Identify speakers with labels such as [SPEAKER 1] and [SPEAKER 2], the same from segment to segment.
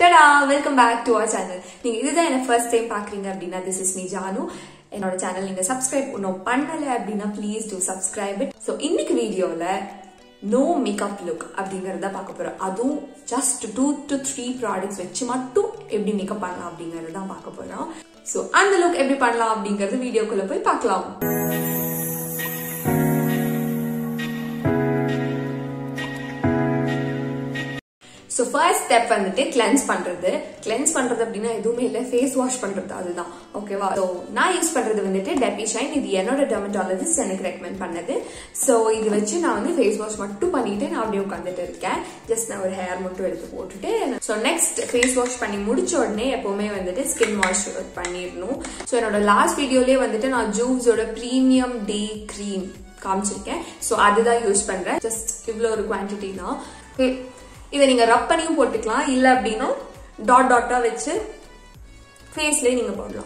[SPEAKER 1] டடா welcome back to our channel நீங்க இதுதான் என்ன ஃபர்ஸ்ட் டைம் பாக்குறீங்க அப்படின்னா திஸ் இஸ் மீ ஜானு என்னோட சேனல் நீங்க சப்ஸ்கிரைப் இன்னும் பண்ணல அப்படின்னா please do subscribe it so இன்னைக்கு வீடியோல நோ மேக்கப் லுக் அப்படிங்கறத பார்க்க போறோம் அதுவும் just two to three products வச்சு மட்டும் எப்படி மேக்கப் பண்ணலாம் அப்படிங்கறது தான் பார்க்க போறோம் ஸோ அந்த லுக் எப்படி பண்ணலாம் அப்படிங்கறது வீடியோக்குள்ள போய் பார்க்கலாம் ஸோ ஃபர்ஸ்ட் ஸ்டெப் வந்துட்டு கிளென்ஸ் பண்றது கிளென்ஸ் பண்றது அப்படின்னா எதுவுமே இல்லை ஃபேஸ் வாஷ் பண்றது அதுதான் ஓகேவா ஸோ நான் யூஸ் பண்றது வந்துட்டு டெபி ஷைன் இது என்னோட டெர்மட்டாலஜிஸ்ட் எனக்கு ரெக்கமெண்ட் பண்ணது ஸோ இது வச்சு நான் வந்து ஃபேஸ் வாஷ் மட்டும் பண்ணிட்டு நான் அப்படியே உட்காந்துட்டு இருக்கேன் ஜஸ்ட் நான் ஒரு ஹேர் மட்டும் எடுத்து போட்டுட்டு ஸோ நெக்ஸ்ட் ஃபேஸ் வாஷ் பண்ணி முடிச்ச உடனே எப்பவுமே வந்துட்டு ஸ்கின் வாஷ் பண்ணிடணும் ஸோ என்னோட லாஸ்ட் வீடியோலயே வந்துட்டு நான் ஜூஸோட ப்ரீமியம் டே க்ரீம் காமிச்சிருக்கேன் ஸோ அதுதான் யூஸ் பண்றேன் ஜஸ்ட் இவ்வளோ ஒரு குவான்டிட்டி தான் இதை நீங்க ரப் பண்ணியும் போட்டுக்கலாம் இல்ல அப்படின்னா டாட் டாட்டா வச்சு ஃபேஸ்லயே நீங்க போடலாம்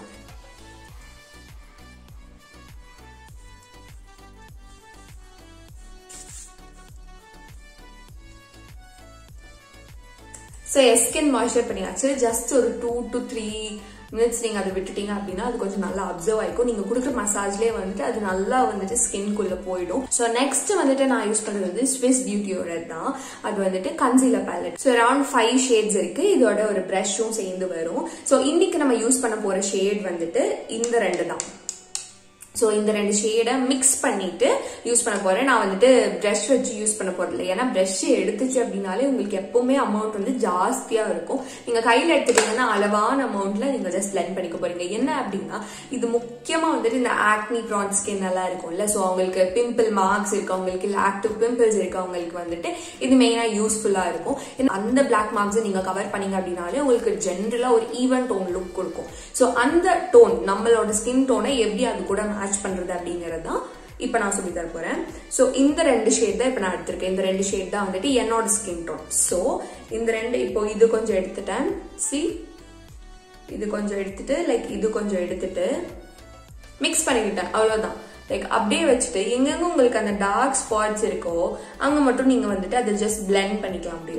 [SPEAKER 1] ஸோ ஸ்கின் மாய்ஸ்சர் பண்ணியாச்சு ஜஸ்ட் ஒரு டூ டு த்ரீ மினிட்ஸ் நீங்க அதை விட்டுட்டீங்க அப்படின்னா அது கொஞ்சம் நல்லா அப்சர்வ் ஆயிக்கும் நீங்க கொடுக்குற மசாஜ்லேயே வந்துட்டு அது நல்லா வந்துட்டு ஸ்கின்குள்ள போயிடும் ஸோ நெக்ஸ்ட் வந்துட்டு நான் யூஸ் பண்றது வந்து ஸ்விஸ் பியூட்டியோட தான் அது வந்துட்டு concealer palette so around five shades இருக்கு இதோட ஒரு ப்ரஷும் சேர்ந்து வரும் ஸோ இன்னைக்கு நம்ம யூஸ் பண்ண போற ஷேட் வந்துட்டு இந்த ரெண்டு தான் ஸோ இந்த ரெண்டு ஷேடை மிக்ஸ் பண்ணிட்டு யூஸ் பண்ண போறேன் நான் வந்துட்டு ப்ரஷ் வச்சு யூஸ் பண்ண போறதில்ல ஏன்னா ப்ரஷ் எடுத்துச்சு அப்படின்னாலே உங்களுக்கு எப்பவுமே அமௌண்ட் வந்து ஜாஸ்தியா இருக்கும் நீங்க கையில எடுத்துட்டீங்கன்னா அளவான அமௌண்ட்ல நீங்க ஜஸ்ட் பிளெண்ட் பண்ணிக்க போறீங்க என்ன அப்படின்னா இது முக்கியமா வந்துட்டு இந்த ஆக்னி ப்ரான் ஸ்கின் எல்லாம் இருக்கும்ல ஸோ அவங்களுக்கு பிம்பிள் மார்க்ஸ் இருக்கவங்களுக்கு இல்லை ஆக்டிவ் பிம்பிள்ஸ் இருக்கவங்களுக்கு வந்துட்டு இது மெயினா யூஸ்ஃபுல்லா இருக்கும் அந்த பிளாக் மார்க்ஸ் நீங்க கவர் பண்ணீங்க அப்படின்னாலே உங்களுக்கு ஜென்ரலா ஒரு ஈவன் டோன் லுக் கொடுக்கும் ஸோ அந்த டோன் நம்மளோட ஸ்கின் டோனை எப்படி அது கூட மேட்ச் பண்றது அப்படிங்கறது தான் இப்போ நான் சொல்லி தர போறேன் ஸோ இந்த ரெண்டு ஷேட் தான் இப்போ நான் எடுத்திருக்கேன் இந்த ரெண்டு ஷேட் தான் வந்துட்டு என்னோட ஸ்கின் டோன் ஸோ இந்த ரெண்டு இப்போ இது கொஞ்சம் எடுத்துட்டேன் சி இது கொஞ்சம் எடுத்துட்டு லைக் இது கொஞ்சம் எடுத்துட்டு மிக்ஸ் பண்ணிக்கிட்டேன் அவ்வளோதான் லைக் அப்படியே வச்சுட்டு எங்கெங்க உங்களுக்கு அந்த டார்க் ஸ்பாட்ஸ் இருக்கோ அங்க மட்டும் நீங்க வந்துட்டு அதை ஜஸ்ட் பிளெண்ட் பண்ணிக்கலாம் அப்படியே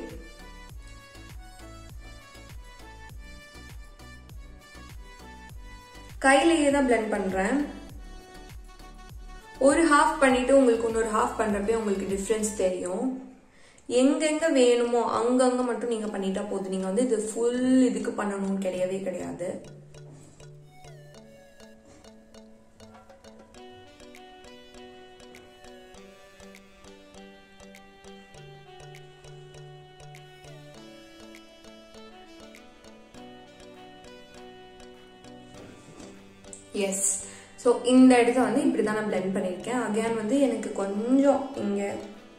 [SPEAKER 1] கையிலேயே தான் பிளெண்ட் பண்றேன் ஒரு ஹாஃப் பண்ணிட்டு உங்களுக்கு இன்னொரு ஹாஃப் பண்றப்பே உங்களுக்கு டிஃப்ரென்ஸ் தெரியும் எங்கெங்க வேணுமோ அங்கங்க மட்டும் நீங்க பண்ணிட்டா போதும் நீங்க வந்து இது ஃபுல் இதுக்கு பண்ணணும்னு கிடையவே கிடையாது எஸ் ஸோ இந்த இடத்த வந்து இப்படி தான் நான் பிளெண்ட் பண்ணியிருக்கேன் அகேன் வந்து எனக்கு கொஞ்சம் இங்கே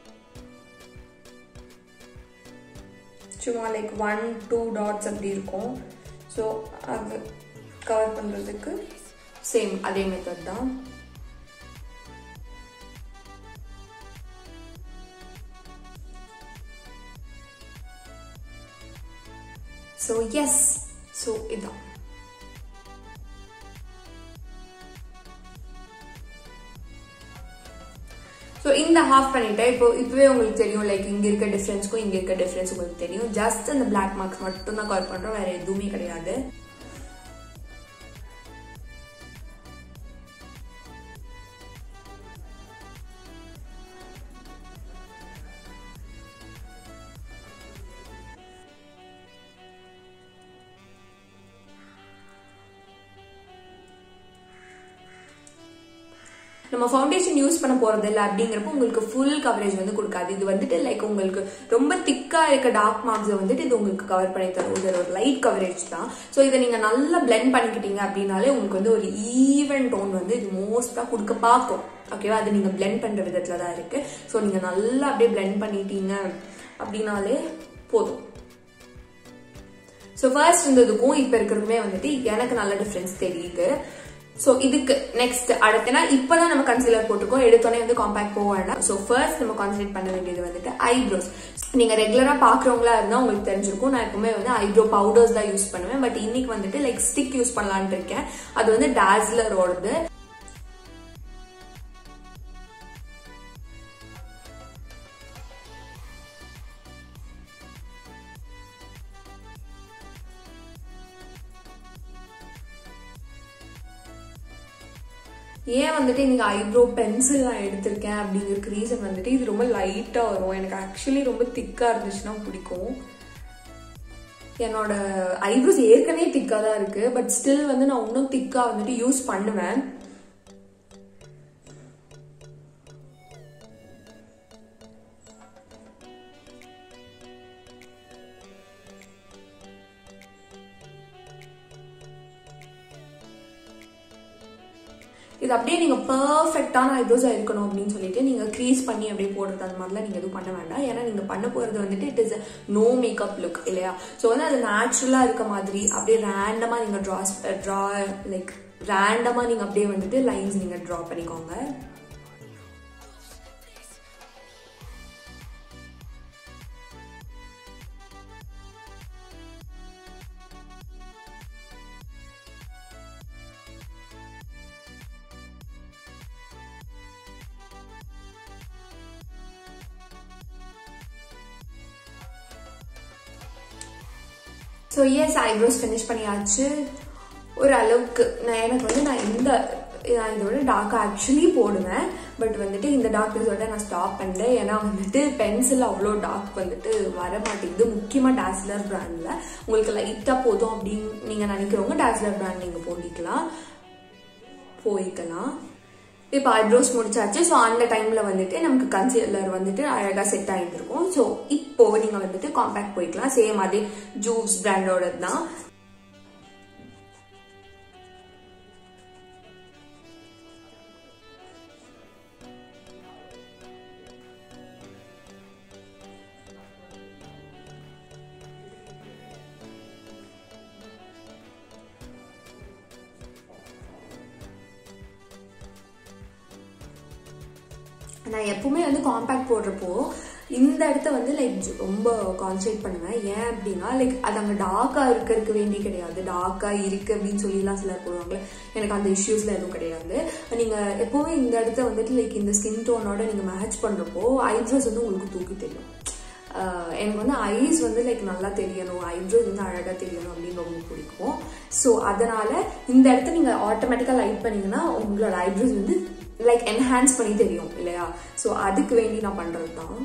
[SPEAKER 1] சும்மா லைக் ஒன் டூ டாட்ஸ் அப்படி இருக்கும் ஸோ அது கவர் பண்ணுறதுக்கு சேம் அதே மெத்தட் தான் ஸோ எஸ் ஸோ இதான் ஸோ இந்த ஹாஃப் பண்ணிட்டேன் இப்போ இப்பவே உங்களுக்கு தெரியும் லைக் இங்க இருக்க டிஃப்ரென்ஸ்க்கும் இங்க இருக்க டிஃப்ரென்ஸ் உங்களுக்கு தெரியும் ஜஸ்ட் அந்த பிளாக் மார்க்ஸ் மட்டும் தான் கவர் பண்றோம் வேற எதுவுமே கிடையாது நம்ம ஃபவுண்டேஷன் யூஸ் பண்ண போறது இல்லை அப்படிங்கிறப்போ உங்களுக்கு ஃபுல் கவரேஜ் வந்து கொடுக்காது இது வந்துட்டு லைக் உங்களுக்கு ரொம்ப திக்கா இருக்க டார்க் மார்க்ஸ் வந்துட்டு இது உங்களுக்கு கவர் பண்ணி தரும் இது ஒரு லைட் கவரேஜ் தான் ஸோ இதை நீங்க நல்லா பிளெண்ட் பண்ணிக்கிட்டீங்க அப்படின்னாலே உங்களுக்கு வந்து ஒரு ஈவன் டோன் வந்து இது மோஸ்டா கொடுக்க பார்க்கும் ஓகேவா அது நீங்க பிளெண்ட் பண்ற விதத்துல தான் இருக்கு ஸோ நீங்க நல்லா அப்படியே பிளெண்ட் பண்ணிட்டீங்க அப்படின்னாலே போதும் ஸோ ஃபர்ஸ்ட் இருந்ததுக்கும் இப்போ இருக்கிறதுக்குமே வந்துட்டு எனக்கு நல்ல டிஃப்ரென்ஸ் தெரியுது ஸோ இதுக்கு நெக்ஸ்ட் அடுத்தனா இப்பதான் நம்ம கன்சிலர் போட்டிருக்கோம் எடுத்தோடனே வந்து காம்பாக்ட் போக வேண்டாம் ஸோ ஃபர்ஸ்ட் நம்ம கான்சன்ட்ரேட் பண்ண வேண்டியது வந்துட்டு ஐப்ரோஸ் நீங்க ரெகுலரா பாக்குறவங்களா இருந்தா உங்களுக்கு தெரிஞ்சிருக்கும் நான் எப்பவுமே வந்து ஐப்ரோ பவுடர்ஸ் தான் யூஸ் பண்ணுவேன் பட் இன்னைக்கு வந்துட்டு லைக் ஸ்டிக் யூஸ் பண்ணலான்ட்டு இருக்கேன் அது வந்து டாஸ்லரோடது ஏன் வந்துட்டு இன்னைக்கு ஐப்ரோ பென்சில் நான் எடுத்திருக்கேன் அப்படிங்கிறதுக்கு ரீசன் வந்துட்டு இது ரொம்ப லைட்டாக வரும் எனக்கு ஆக்சுவலி ரொம்ப திக்காக இருந்துச்சுன்னா பிடிக்கும் என்னோட ஐப்ரோஸ் ஏற்கனவே திக்காக தான் இருக்கு பட் ஸ்டில் வந்து நான் இன்னும் திக்காக வந்துட்டு யூஸ் பண்ணுவேன் இது அப்படியே நீங்க பர்ஃபெக்டான ஐப்ரோஸா இருக்கணும் அப்படின்னு சொல்லிட்டு நீங்க க்ரீஸ் பண்ணி அப்படியே போடுறது அந்த மாதிரிலாம் நீங்க எதுவும் பண்ண வேண்டாம் ஏன்னா நீங்க பண்ண போறது வந்துட்டு it is no makeup look இல்லையா ஸோ வந்து அது நேச்சுரலா இருக்க மாதிரி அப்படியே ரேண்டமா நீங்க ட்ராஸ் ட்ரா லைக் ரேண்டமா நீங்க அப்படியே வந்துட்டு லைன்ஸ் நீங்க ட்ரா பண்ணிக்கோங்க ஸோ எஸ் ஐப்ரோஸ் ஃபினிஷ் பண்ணியாச்சு ஒரு அளவுக்கு நான் எனக்கு வந்து நான் இந்த நான் இதோட டார்க் ஆக்சுவலி போடுவேன் பட் வந்துட்டு இந்த டார்க்ஸோட நான் ஸ்டாப் பண்ணிட்டேன் ஏன்னா வந்துட்டு பென்சில் அவ்வளோ டார்க் வந்துட்டு வர மாட்டேங்குது முக்கியமாக டாஸ்லர் பிராண்டில் உங்களுக்கு லைட்டாக போதும் அப்படின்னு நீங்கள் நினைக்கிறவங்க டாஸ்லர் பிராண்ட் நீங்கள் போட்டிக்கலாம் போய்க்கலாம் இப்போ ஐப்ரோஸ் முடிச்சாச்சு ஸோ அந்த டைமில் வந்துட்டு நமக்கு கன்சீலர் வந்துட்டு அழகாக செட் ஆகிட்டு இருக்கும் ஸோ இப்போ நீங்கள் வந்துட்டு காம்பேக்ட் போய்க்கலாம் சேம் அதே ஜூஸ் பிராண்டோட தான் நான் எப்பவுமே வந்து காம்பேக்ட் போடுறப்போ இந்த இடத்த வந்து லைக் ரொம்ப கான்சன்ட்ரேட் பண்ணுவேன் ஏன் அப்படின்னா லைக் அது அங்கே டார்க்காக இருக்கிறதுக்கு வேண்டி கிடையாது டார்க்காக இருக்கு அப்படின்னு சொல்லிலாம் சிலர் போடுவாங்க எனக்கு அந்த இஷ்யூஸ்ல எதுவும் கிடையாது நீங்கள் எப்போவுமே இந்த இடத்த வந்துட்டு லைக் இந்த ஸ்கின் டோனோட நீங்கள் மேட்ச் பண்ணுறப்போ ஐப்ரோஸ் வந்து உங்களுக்கு தூக்கி தெரியும் எனக்கு வந்து ஐஸ் வந்து லைக் நல்லா தெரியணும் ஐப்ரோஸ் வந்து அழகாக தெரியணும் அப்படின்னு ரொம்ப பிடிக்கும் ஸோ அதனால இந்த இடத்த நீங்கள் ஆட்டோமேட்டிக்காக லைட் பண்ணீங்கன்னா உங்களோட ஐப்ரோஸ் வந்து லைக் என்ஹான்ஸ் பண்ணி தெரியும் இல்லையா ஸோ அதுக்கு வேண்டி நான் பண்ணுறது தான்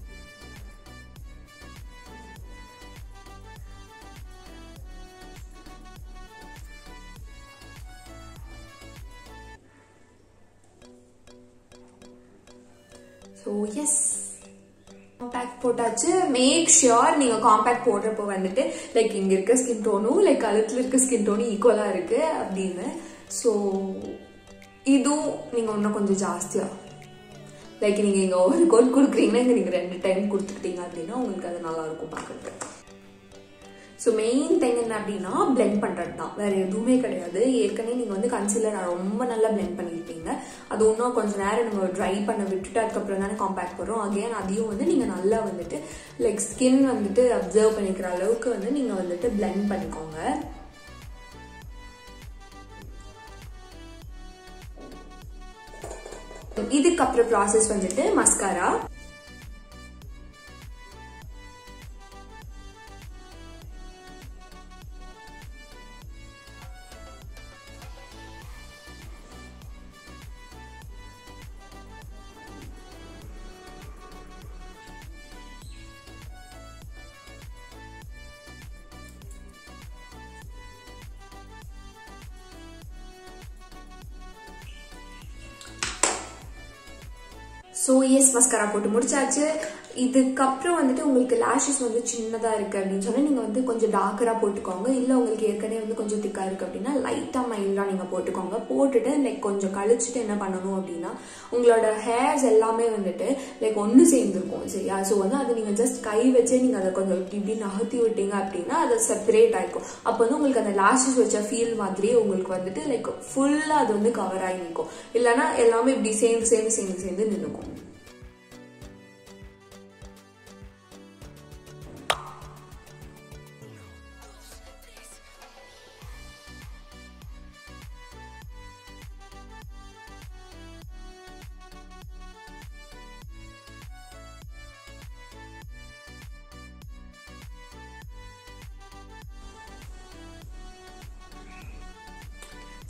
[SPEAKER 1] ஸோ எஸ் காம்பேக்ட் போட்டாச்சு மேக் ஷியோர் நீங்க காம்பேக்ட் போடுறப்போ வந்துட்டு லைக் இங்க இருக்க ஸ்கின் டோனும் லைக் கழுத்துல இருக்க ஸ்கின் டோனும் ஈக்குவலா இருக்கு அப்படின்னு ஸோ இதுவும் நீங்க இன்னும் கொஞ்சம் ஜாஸ்தியா லைக் நீங்க இங்க ஒரு கோட் கொடுக்குறீங்கன்னா இங்க நீங்க ரெண்டு டைம் கொடுத்துக்கிட்டீங்க அப்படின்னா உங்களுக்கு அது நல்லா இருக்கும் பார்க்கறதுக்கு ஸோ மெயின் திங் என்ன அப்படின்னா பிளெண்ட் பண்ணுறது தான் வேற எதுவுமே கிடையாது ஏற்கனவே நீங்கள் வந்து கன்சீலர் ரொம்ப நல்லா பிளெண்ட் பண்ணியிருப்பீங்க அது இன்னும் கொஞ்சம் நேரம் நம்ம ட்ரை பண்ண விட்டுட்டு அதுக்கப்புறம் தானே காம்பேக்ட் பண்ணுறோம் அகைன் அதையும் வந்து நீங்கள் நல்லா வந்துட்டு லைக் ஸ்கின் வந்துட்டு அப்சர்வ் பண்ணிக்கிற அளவுக்கு வந்து நீங்கள் வந்துட்டு பிளெண்ட் பண்ணிக்கோங்க இதுக்கப்புறம் ப்ராசஸ் வந்துட்டு மஸ்காரா ஸோ எஸ் மஸ்காரா போட்டு முடிச்சாச்சு இதுக்கப்புறம் வந்துட்டு உங்களுக்கு லேஷஸ் வந்து சின்னதாக இருக்குது அப்படின்னு சொன்னால் நீங்கள் வந்து கொஞ்சம் டார்க்கராக போட்டுக்கோங்க இல்லை உங்களுக்கு ஏற்கனவே வந்து கொஞ்சம் திக்காக இருக்குது அப்படின்னா லைட்டாக மைல்டாக நீங்கள் போட்டுக்கோங்க போட்டுட்டு லைக் கொஞ்சம் கழிச்சுட்டு என்ன பண்ணணும் அப்படின்னா உங்களோட ஹேர்ஸ் எல்லாமே வந்துட்டு லைக் ஒன்று சேர்ந்துருக்கும் சரியா ஸோ வந்து அது நீங்கள் ஜஸ்ட் கை வச்சே நீங்கள் அதை கொஞ்சம் இப்படி இப்படி நகர்த்தி விட்டீங்க அப்படின்னா அது செப்பரேட் ஆகிருக்கும் அப்போ வந்து உங்களுக்கு அந்த லேஷஸ் வச்ச ஃபீல் மாதிரியே உங்களுக்கு வந்துட்டு லைக் ஃபுல்லாக அது வந்து கவர் ஆகி நிற்கும் இல்லைன்னா எல்லாமே இப்படி சேர்ந்து சேர்ந்து சேர்ந்து சேர்ந்து நின்றுக்கும்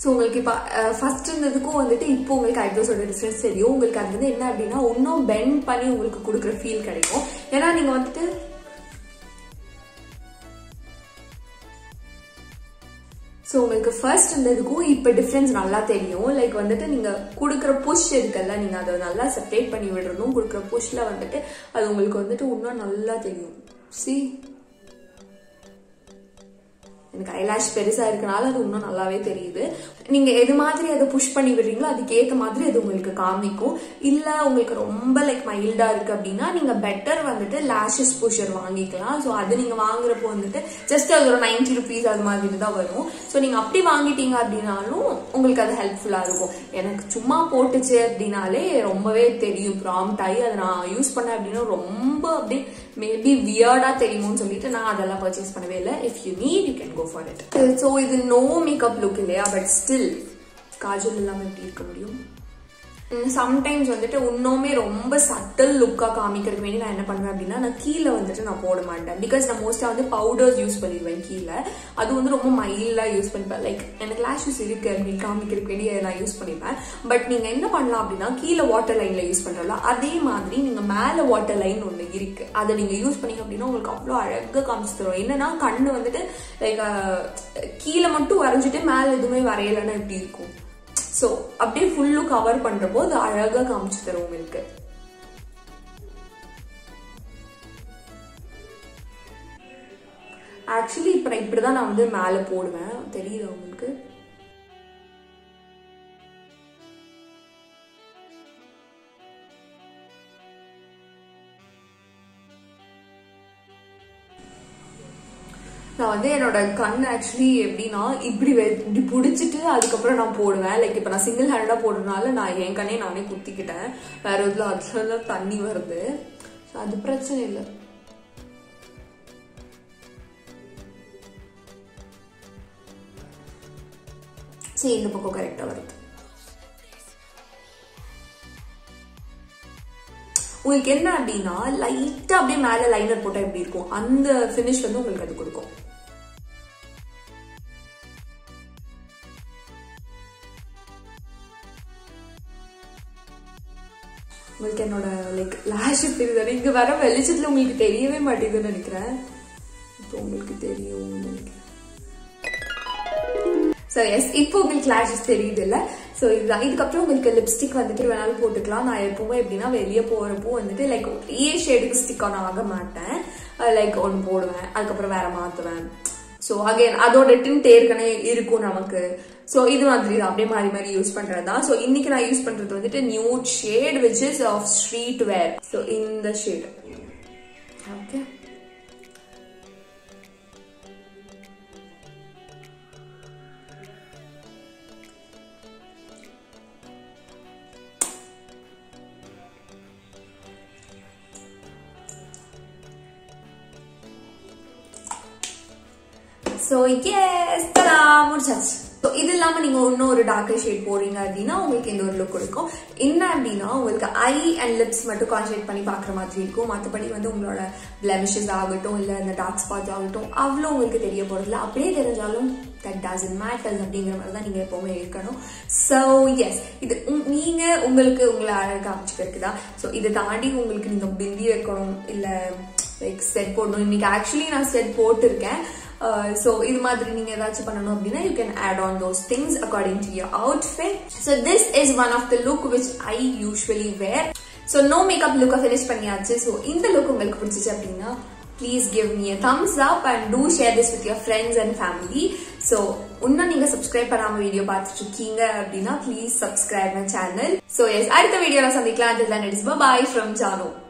[SPEAKER 1] ஸோ உங்களுக்கு இப்போ ஃபர்ஸ்ட் இருந்ததுக்கும் வந்துட்டு இப்போ உங்களுக்கு ஐப்ரோஸோட டிஃப்ரென்ஸ் தெரியும் உங்களுக்கு அது வந்து என்ன அப்படின்னா இன்னும் பெண்ட் பண்ணி உங்களுக்கு கொடுக்குற ஃபீல் கிடைக்கும் ஏன்னா நீங்கள் வந்துட்டு ஸோ உங்களுக்கு ஃபர்ஸ்ட் இருந்ததுக்கும் இப்போ டிஃப்ரென்ஸ் நல்லா தெரியும் லைக் வந்துட்டு நீங்கள் கொடுக்குற புஷ் இருக்குல்ல நீங்கள் அதை நல்லா செப்பரேட் பண்ணி விடுறதும் கொடுக்குற புஷ்ல வந்துட்டு அது உங்களுக்கு வந்துட்டு இன்னும் நல்லா தெரியும் சி எனக்கு ஐலாஷ் பெருசா இருக்கனால அது இன்னும் நல்லாவே தெரியுது நீங்க எது மாதிரி அதை புஷ் பண்ணி விடுறீங்களோ அதுக்கு ஏத்த மாதிரி அது உங்களுக்கு காமிக்கும் இல்ல உங்களுக்கு ரொம்ப லைக் மைல்டா இருக்கு அப்படின்னா நீங்க பெட்டர் வந்துட்டு லேஷஸ் புஷர் வாங்கிக்கலாம் ஸோ அது நீங்க வாங்குறப்போ வந்துட்டு ஜஸ்ட் அது ஒரு நைன்டி ருபீஸ் அது மாதிரி தான் வரும் ஸோ நீங்க அப்படி வாங்கிட்டீங்க அப்படின்னாலும் உங்களுக்கு அது ஹெல்ப்ஃபுல்லா இருக்கும் எனக்கு சும்மா போட்டுச்சு அப்படின்னாலே ரொம்பவே தெரியும் ப்ராம்ப்ட் ஆகி அதை நான் யூஸ் பண்ணேன் அப்படின்னா ரொம்ப அப்படியே மேபி வியர்டா தெரியுமோன்னு சொல்லிட்டு நான் அதெல்லாம் பர்ச்சேஸ் பண்ணவே இல்லை if you need you can go for it so இது நோ மேக்கப் லுக் இல்லையா பட் ஸ்டில் காஜல் இல்லாமல் எப்படி இருக்க முடியும் சம்டைம்ஸ் வந்துட்டு இன்னுமே ரொம்ப சட்டல் லுக்காக காமிக்கிறதுக்கு வேண்டி நான் என்ன பண்ணுவேன் அப்படின்னா நான் கீழே வந்துட்டு நான் போட மாட்டேன் பிகாஸ் நான் மோஸ்ட்டாக வந்து பவுடர்ஸ் யூஸ் பண்ணிடுவேன் கீழே அது வந்து ரொம்ப மைல்டாக யூஸ் பண்ணிப்பேன் லைக் எனக்கு லேஷஸ் இருக்கு அப்படின்னு காமிக்கிறதுக்கு வேண்டி நான் யூஸ் பண்ணிப்பேன் பட் நீங்கள் என்ன பண்ணலாம் அப்படின்னா கீழே வாட்டர் லைனில் யூஸ் பண்ணுறல அதே மாதிரி நீங்கள் மேலே வாட்டர் லைன் ஒன்று இருக்கு அதை நீங்கள் யூஸ் பண்ணீங்க அப்படின்னா உங்களுக்கு அவ்வளோ அழகாக காமிச்சு தரும் என்னன்னா கண்ணு வந்துட்டு லைக் கீழே மட்டும் வரைஞ்சிட்டு மேலே எதுவுமே வரையலைன்னா எப்படி இருக்கும் ஸோ அப்படியே ஃபுல்லும் கவர் பண்றப்போ அது அழகாக காமிச்சு தரும் உங்களுக்கு ஆக்சுவலி இப்போ நான் இப்படி தான் நான் வந்து மேலே போடுவேன் தெரியுதா உங்களுக்கு நான் வந்து என்னோட கண் ஆக்சுவலி எப்படின்னா இப்படி வெ- இப்படி பிடிச்சிட்டு அதுக்கப்புறம் நான் போடுவேன் லைக் இப்போ நான் சிங்கிள் ஹேண்டா போடுறதுனால நான் என் கண்ணே நானே குத்திக்கிட்டேன் வேற இதுல அதுல தண்ணி வருது So அது பிரச்சனை இல்லை சரி இந்த பக்கம் கரெக்டா வருது உங்களுக்கு என்ன அப்படின்னா லைட்டா அப்படியே மேல லைனர் போட்டா எப்படி இருக்கும் அந்த ஃபினிஷ் வந்து உங்களுக்கு அது கொடுக்கும் உங்களுக்கு என்னோட லைக் லேஷஸ் தெரியுது இங்க வர வெளிச்சத்துல உங்களுக்கு தெரியவே மாட்டேங்குதுன்னு நினைக்கிறேன் இப்போ உங்களுக்கு தெரியும் நினைக்கிறேன் ஸோ எஸ் இப்போ உங்களுக்கு லேஷஸ் தெரியுது இல்ல ஸோ இதுதான் இதுக்கப்புறம் உங்களுக்கு லிப்ஸ்டிக் வந்துட்டு வேணாலும் போட்டுக்கலாம் நான் எப்பவுமே எப்படின்னா வெளியே போறப்போ வந்துட்டு லைக் ஒரே ஷேடுக்கு ஸ்டிக் ஆன் ஆக மாட்டேன் லைக் ஒன்று போடுவேன் அதுக்கப்புறம் வேற மாத்துவேன் ஸோ அகைன் அதோட டிண்ட் ஏற்கனவே இருக்கும் நமக்கு ஸோ இது மாதிரி தான் அப்படியே மாறி மாறி யூஸ் பண்றது தான் ஸோ இன்னைக்கு நான் யூஸ் பண்றது வந்துட்டு nude shade which is of street wear so இந்த shade okay so yes tada முடிச்சாச்சு ஸோ இது இல்லாம நீங்க இன்னும் ஒரு டார்க்கர் ஷேட் போடுறீங்க அப்படின்னா உங்களுக்கு இந்த ஒரு லுக் கொடுக்கும் என்ன அப்படின்னா உங்களுக்கு ஐ அண்ட் லிப்ஸ் மட்டும் கான்சன்ட்ரேட் பண்ணி பார்க்குற மாதிரி இருக்கும் மற்றபடி வந்து உங்களோட பிளமிஷஸ் ஆகட்டும் இல்லை இந்த டார்க் ஸ்பாட்ஸ் ஆகட்டும் அவ்வளோ உங்களுக்கு தெரிய போறதில்ல அப்படியே தெரிஞ்சாலும் தட் டசன் மேட்டர்ஸ் அப்படிங்கிற மாதிரி தான் நீங்க எப்பவுமே இருக்கணும் ஸோ எஸ் இது உங்- நீங்க உங்களுக்கு உங்களை அழகாக காமிச்சுக்கிறதுக்கு தான் ஸோ இதை தாண்டி உங்களுக்கு நீங்க பிந்தி வைக்கணும் இல்லை லைக் செட் போடணும் இன்னைக்கு ஆக்சுவலி நான் செட் போட்டிருக்கேன் ஸோ இது மாதிரி நீங்க ஏதாச்சும் பண்ணணும் அப்படின்னா you can add on those things according to your outfit so this is one of the look which I usually wear so no makeup லுக்கை ஃபினிஷ் பண்ணியாச்சு ஸோ இந்த லுக் உங்களுக்கு பிடிச்சிச்சு அப்படின்னா please give me thumbs up and do share this with your friends and family so இன்னும் நீங்க சப்ஸ்கிரைப் பண்ணாம வீடியோ பார்த்துட்டு இருக்கீங்க அப்படின்னா please subscribe my channel so yes அடுத்த வீடியோல சந்திக்கலாம் பாய் ஃப்ரம் ஜானு